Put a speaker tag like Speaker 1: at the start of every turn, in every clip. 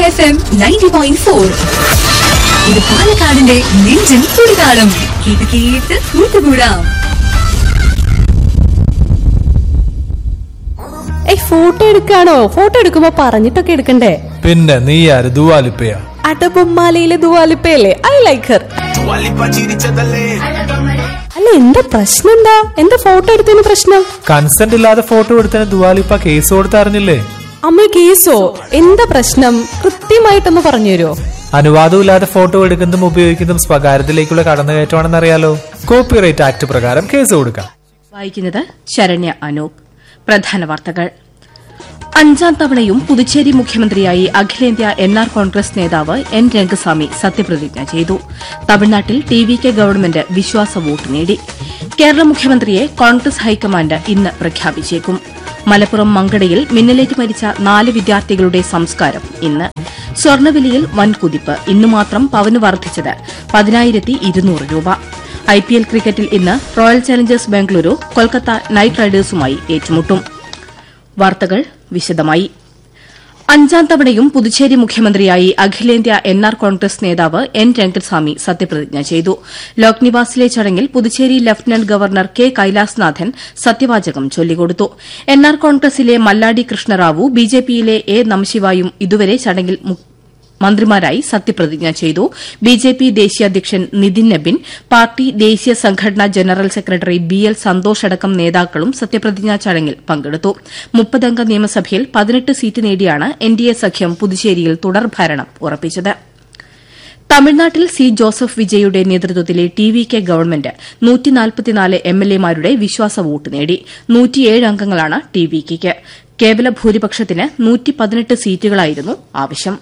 Speaker 1: F M ninety point four ഇത് പാലക്കാടിന്റെ നെഞ്ചിൻ തുടിതാളം കേട്ട് കേട്ട് കൂട്ടുകൂടാം
Speaker 2: ഏയ് ഫോട്ടോ എടുക്കാണോ ഫോട്ടോ എടുക്കുമ്പോ പറഞ്ഞിട്ടൊക്കെ എടുക്കണ്ടേ
Speaker 3: പിന്നെ നീ ആര് ദുവാലിപ്പയാ
Speaker 2: അടബൊമ്മാലയിലെ ദുവാലിപ്പയല്ലേ ഐ ലൈക്ക് ഹർ അല്ല എന്താ പ്രശ്നം എന്താ എന്താ ഫോട്ടോ എടുത്തതിന് പ്രശ്നം
Speaker 3: കൺസെന്റ് ഇല്ലാതെ ഫോട്ടോ എടുത്തതിന് ദുവാലിപ്പ കേസ് കൊടുത്തറിഞ്ഞില്ലേ
Speaker 2: അമ്മ കേസോ എന്താ പ്രശ്നം കൃത്യമായിട്ടൊന്ന് പറഞ്ഞു തരുമോ
Speaker 3: അനുവാദമില്ലാതെ ഫോട്ടോ എടുക്കുന്നതും ഉപയോഗിക്കുന്നതും സ്വകാര്യത്തിലേക്കുള്ള കടന്നുകയറ്റമാണെന്ന് അറിയാലോ കോപ്പിറൈറ്റ് ആക്ട് പ്രകാരം കേസ് കൊടുക്കാം
Speaker 4: വായിക്കുന്നത് ശരണ്യ അനൂപ് പ്രധാന വാർത്തകൾ അഞ്ചാം തവണയും പുതുച്ചേരി മുഖ്യമന്ത്രിയായി അഖിലേന്ത്യാ എൻ ആർ കോൺഗ്രസ് നേതാവ് എൻ രംഗസ്വാമി സത്യപ്രതിജ്ഞ ചെയ്തു തമിഴ്നാട്ടിൽ ടി വി കെ ഗവൺമെന്റ് വിശ്വാസ വോട്ട് നേടി കേരള മുഖ്യമന്ത്രിയെ കോൺഗ്രസ് ഹൈക്കമാൻഡ് ഇന്ന് പ്രഖ്യാപിച്ചേക്കും മലപ്പുറം മങ്കടയിൽ മിന്നലേറ്റ് മരിച്ച നാല് വിദ്യാർത്ഥികളുടെ സംസ്കാരം ഇന്ന് സ്വർണ്ണവിലയിൽ വൻ കുതിപ്പ് ഇന്ന് മാത്രം പവന് വർദ്ധിച്ചത് പതിനായിരത്തി ഇരുന്നൂറ് രൂപ ഐ പി എൽ ക്രിക്കറ്റിൽ ഇന്ന് royal challengers Bengaluru Kolkata knight റൈഡേഴ്സുമായി ഏറ്റുമുട്ടും വാർത്തകൾ വിശദമായി അഞ്ചാം തവണയും പുതുച്ചേരി മുഖ്യമന്ത്രിയായി അഖിലേന്ത്യാ എൻ ആർ കോൺഗ്രസ് നേതാവ് എൻ രംഗസ്വാമി സത്യപ്രതിജ്ഞ ചെയ്തു ലോക്നിവാസിലെ ചടങ്ങിൽ Puducherry lieutenant governor K Kailashnathan സത്യവാചകം ചൊല്ലിക്കൊടുത്തു എൻ ആർ കോൺഗ്രസിലെ മല്ലാടി കൃഷ്ണറാവു ബിജെപിയിലെ എ നമശിവായും ഇതുവരെ ചടങ്ങിൽ മു- മന്ത്രിമാരായി സത്യപ്രതിജ്ഞ ചെയ്തു ബിജെപി ദേശീയ അധ്യക്ഷൻ നിതിൻ നബിൻ പാർട്ടി ദേശീയ സംഘടനാ general secretary B L Santhosh അടക്കം നേതാക്കളും സത്യപ്രതിജ്ഞാ ചടങ്ങിൽ പങ്കെടുത്തു മുപ്പതംഗ നിയമസഭയിൽ പതിനെട്ട് സീറ്റ് നേടിയാണ് എൻ ഡി എ സഖ്യം പുതുച്ചേരിയിൽ തുടർഭരണം ഉറപ്പിച്ചത് തമിഴ്നാട്ടിൽ സി ജോസഫ് വിജയുടെ നേതൃത്വത്തിലെ T V K government M L എമാരുടെ വിശ്വാസ വോട്ട് നേടി നൂറ്റിയേഴ് അംഗങ്ങളാണ് ടി വി കെയ്ക്ക് കേവല ഭൂരിപക്ഷത്തിന് നൂറ്റിപ്പതിനെട്ട് സീറ്റുകളായിരുന്നു ആവശ്യം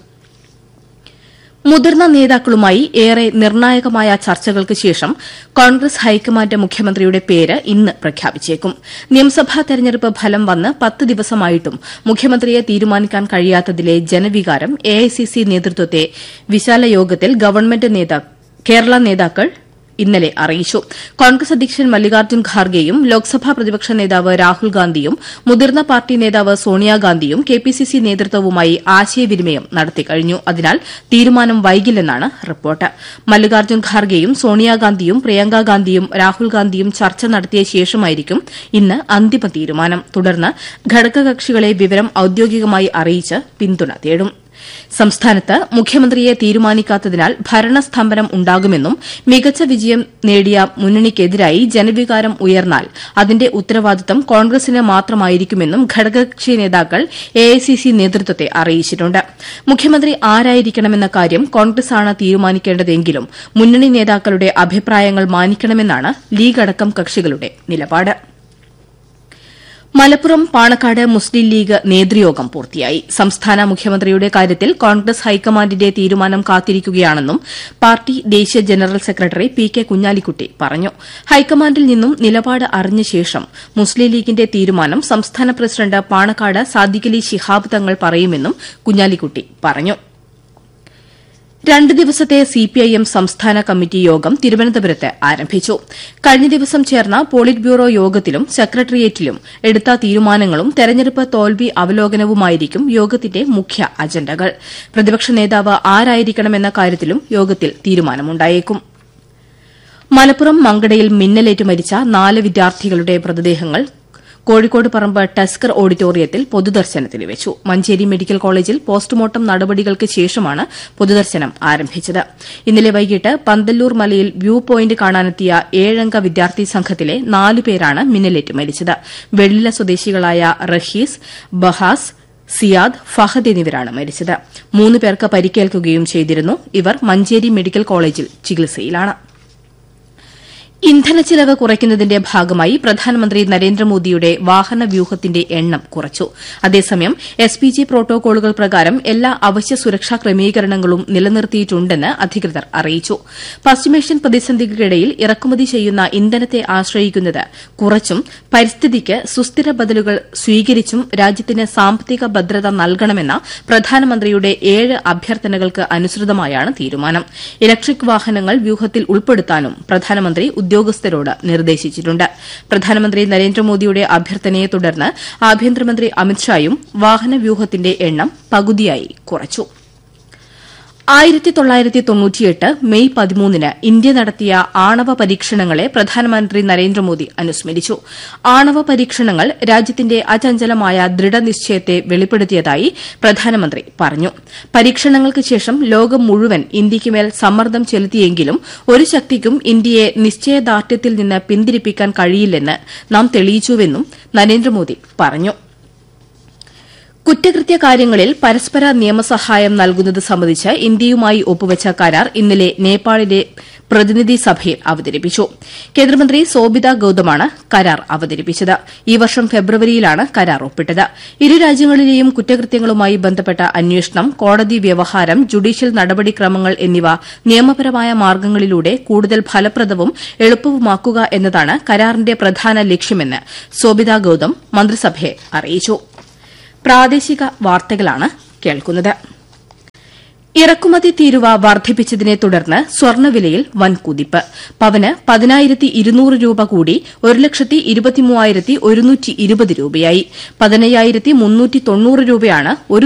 Speaker 4: മുതിർന്ന നേതാക്കളുമായി ഏറെ നിർണായകമായ ചർച്ചകൾക്ക് ശേഷം കോൺഗ്രസ് ഹൈക്കമാൻഡ് മുഖ്യമന്ത്രിയുടെ പേര് ഇന്ന് പ്രഖ്യാപിച്ചേക്കും നിയമസഭാ തെരഞ്ഞെടുപ്പ് ഫലം വന്ന് പത്ത് ദിവസമായിട്ടും മുഖ്യമന്ത്രിയെ തീരുമാനിക്കാൻ കഴിയാത്തതിലെ ജനവികാരം എഐസിസി നേതൃത്വത്തെ വിശാല യോഗത്തിൽ ഗവൺമെന്റ് നേതാ- കേരള നേതാക്കൾ ഇന്നലെ അറിയിച്ചു കോൺഗ്രസ് അധ്യക്ഷൻ മല്ലികാർജ്ജുൻ ഖാർഗെയും ലോക്സഭാ പ്രതിപക്ഷ നേതാവ് രാഹുൽ ഗാന്ധിയും മുതിർന്ന പാർട്ടി നേതാവ് സോണിയാഗാന്ധിയും കെപിസിസി നേതൃത്വവുമായി ആശയവിനിമയം നടത്തിക്കഴിഞ്ഞു അതിനാൽ തീരുമാനം വൈകില്ലെന്നാണ് റിപ്പോർട്ട് മല്ലികാർജ്ജുൻ ഖാർഗെയും സോണിയാഗാന്ധിയും പ്രിയങ്ക ഗാന്ധിയും രാഹുൽ ഗാന്ധിയും ചർച്ച നടത്തിയ ശേഷമായിരിക്കും ഇന്ന് അന്തിമ തീരുമാനം തുടർന്ന് ഘടകകക്ഷികളെ വിവരം ഔദ്യോഗികമായി അറിയിച്ച് പിന്തുണ തേടും സംസ്ഥാനത്ത് മുഖ്യമന്ത്രിയെ തീരുമാനിക്കാത്തതിനാൽ ഭരണസ്തംഭനം ഉണ്ടാകുമെന്നും മികച്ച വിജയം നേടിയ മുന്നണിക്കെതിരായി ജനവികാരം ഉയർന്നാൽ അതിന്റെ ഉത്തരവാദിത്തം കോൺഗ്രസിന് മാത്രമായിരിക്കുമെന്നും ഘടകകക്ഷി നേതാക്കൾ എഐസിസി നേതൃത്വത്തെ അറിയിച്ചിട്ടുണ്ട് മുഖ്യമന്ത്രി ആരായിരിക്കണമെന്ന കാര്യം കോൺഗ്രസാണ് തീരുമാനിക്കേണ്ടതെങ്കിലും മുന്നണി നേതാക്കളുടെ അഭിപ്രായങ്ങൾ മാനിക്കണമെന്നാണ് ലീഗ് അടക്കം കക്ഷികളുടെ നിലപാട് മലപ്പുറം പാണക്കാട് മുസ്ലിം ലീഗ് നേതൃയോഗം പൂർത്തിയായി സംസ്ഥാന മുഖ്യമന്ത്രിയുടെ കാര്യത്തിൽ കോൺഗ്രസ് ഹൈക്കമാൻഡിന്റെ തീരുമാനം കാത്തിരിക്കുകയാണെന്നും പാർട്ടി ദേശീയ general secretary P K Kunhalikutty പറഞ്ഞു ഹൈക്കമാൻഡിൽ നിന്നും നിലപാട് അറിഞ്ഞ ശേഷം മുസ്ലിം ലീഗിന്റെ തീരുമാനം സംസ്ഥാന പ്രസിഡന്റ് പാണക്കാട് സാദിഖലി ശിഹാബ് തങ്ങൾ പറയുമെന്നും കുഞ്ഞാലിക്കുട്ടി പറഞ്ഞു രണ്ട് ദിവസത്തെ സിപിഐഎം സംസ്ഥാന കമ്മിറ്റി യോഗം തിരുവനന്തപുരത്ത് ആരംഭിച്ചു കഴിഞ്ഞ ദിവസം ചേർന്ന പോളിറ്റ് ബ്യൂറോ യോഗത്തിലും സെക്രട്ടേറിയറ്റിലും എടുത്ത തീരുമാനങ്ങളും തെരഞ്ഞെടുപ്പ് തോൽവി അവലോകനവുമായിരിക്കും യോഗത്തിന്റെ മുഖ്യ അജണ്ടകൾ പ്രതിപക്ഷ നേതാവ് ആരായിരിക്കണമെന്ന കാര്യത്തിലും യോഗത്തിൽ തീരുമാനമുണ്ടായേക്കും മലപ്പുറം മങ്കടയിൽ മിന്നലേറ്റ് മരിച്ച നാല് വിദ്യാർത്ഥികളുടെ മൃതദേഹങ്ങൾ കോഴിക്കോട് പറമ്പ് ടസ്കർ ഓഡിറ്റോറിയത്തിൽ പൊതുദർശനത്തിന് വെച്ചു മഞ്ചേരി മെഡിക്കൽ കോളേജിൽ പോസ്റ്റ്മോർട്ടം നടപടികൾക്ക് ശേഷമാണ് പൊതുദർശനം ആരംഭിച്ചത് ഇന്നലെ വൈകിട്ട് പന്തല്ലൂർ മലയിൽ വ്യൂ പോയിന്റ് കാണാനെത്തിയ ഏഴംഗ വിദ്യാർത്ഥി സംഘത്തിലെ നാലു പേരാണ് മിന്നലേറ്റ് മരിച്ചത് വെള്ളില സ്വദേശികളായ റഹീസ് ബഹാസ് സിയാദ് ഫഹദ് എന്നിവരാണ് മരിച്ചത് മൂന്ന് പേർക്ക് പരിക്കേൽക്കുകയും ചെയ്തിരുന്നു ഇവർ മഞ്ചേരി മെഡിക്കൽ കോളേജിൽ ചികിത്സയിലാണ് ഇന്ധനച്ചിലവ് കുറയ്ക്കുന്നതിന്റെ ഭാഗമായി പ്രധാനമന്ത്രി നരേന്ദ്രമോദിയുടെ വാഹന വ്യൂഹത്തിന്റെ എണ്ണം കുറച്ചു അതേസമയം എസ് പി ജി പ്രോട്ടോകോളുകൾ പ്രകാരം എല്ലാ അവശ്യ സുരക്ഷാ ക്രമീകരണങ്ങളും നിലനിർത്തിയിട്ടുണ്ടെന്ന് അധികൃതർ അറിയിച്ചു പശ്ചിമേഷ്യൻ പ്രതിസന്ധികൾക്കിടയിൽ ഇറക്കുമതി ചെയ്യുന്ന ഇന്ധനത്തെ ആശ്രയിക്കുന്നത് കുറച്ചും പരിസ്ഥിതിക്ക് സുസ്ഥിര ബദലുകൾ സ്വീകരിച്ചും രാജ്യത്തിന് സാമ്പത്തിക ഭദ്രത നൽകണമെന്ന പ്രധാനമന്ത്രിയുടെ ഏഴ് അഭ്യർത്ഥനകൾക്ക് അനുസൃതമായാണ് തീരുമാനം ഇലക്ട്രിക് വാഹനങ്ങൾ വ്യൂഹത്തിൽ ഉൾപ്പെടുത്താനും പ്രധാനമന്ത്രി ഉദ്യോഗസ്ഥരോട് നിർദ്ദേശിച്ചിട്ടുണ്ട് പ്രധാനമന്ത്രി നരേന്ദ്രമോദിയുടെ അഭ്യർത്ഥനയെ തുടർന്ന് ആഭ്യന്തരമന്ത്രി അമിത്ഷായും വാഹന വ്യൂഹത്തിന്റെ എണ്ണം പകുതിയായി കുറച്ചു ആയിരത്തി തൊള്ളായിരത്തി തൊണ്ണൂറ്റിയെട്ട് മെയ് പതിമൂന്നിന് ഇന്ത്യ നടത്തിയ ആണവ പരീക്ഷണങ്ങളെ പ്രധാനമന്ത്രി നരേന്ദ്രമോദി അനുസ്മരിച്ചു ആണവ പരീക്ഷണങ്ങൾ രാജ്യത്തിന്റെ അചഞ്ചലമായ ദൃഢനിശ്ചയത്തെ വെളിപ്പെടുത്തിയതായി പ്രധാനമന്ത്രി പറഞ്ഞു പരീക്ഷണങ്ങൾക്ക് ശേഷം ലോകം മുഴുവൻ ഇന്ത്യയ്ക്കുമേൽ സമ്മർദ്ദം ചെലുത്തിയെങ്കിലും ഒരു ശക്തിക്കും ഇന്ത്യയെ നിശ്ചയദാർഢ്യത്തിൽ നിന്ന് പിന്തിരിപ്പിക്കാൻ കഴിയില്ലെന്ന് നാം തെളിയിച്ചുവെന്നും നരേന്ദ്രമോദി പറഞ്ഞു കുറ്റകൃത്യ കാര്യങ്ങളിൽ പരസ്പര നിയമസഹായം നൽകുന്നത് സംബന്ധിച്ച് ഇന്ത്യയുമായി ഒപ്പുവച്ച കരാർ ഇന്നലെ നേപ്പാളിലെ പ്രതിനിധി സഭയിൽ അവതരിപ്പിച്ചു കേന്ദ്രമന്ത്രി സോബിത ഗൌതമാണ് കരാർ അവതരിപ്പിച്ചത് ഈ വർഷം ഫെബ്രുവരിയിലാണ് കരാർ ഒപ്പിട്ടത് ഇരു രാജ്യങ്ങളിലെയും കുറ്റകൃത്യങ്ങളുമായി ബന്ധപ്പെട്ട അന്വേഷണം കോടതി വ്യവഹാരം ജുഡീഷ്യൽ നടപടിക്രമങ്ങൾ എന്നിവ നിയമപരമായ മാർഗ്ഗങ്ങളിലൂടെ കൂടുതൽ ഫലപ്രദവും എളുപ്പവുമാക്കുക എന്നതാണ് കരാറിന്റെ പ്രധാന ലക്ഷ്യമെന്ന് സോബിത ഗൌതം മന്ത്രിസഭയെ അറിയിച്ചു പ്രാദേശിക വാർത്തകളാണ് കേൾക്കുന്നത് ഇറക്കുമതി തീരുവ വർദ്ധിപ്പിച്ചതിനെ തുടർന്ന് സ്വർണ്ണവിലയിൽ വൻ കുതിപ്പ് പവന് പതിനായിരത്തി ഇരുന്നൂറ് രൂപ കൂടി ഒരു ലക്ഷത്തി ഇരുപത്തിമൂവായിരത്തി ഒരുന്നൂറ്റി ഇരുപത് രൂപയായി പതിനയ്യായിരത്തി മുന്നൂറ്റി തൊണ്ണൂറ് രൂപയാണ് ഒരു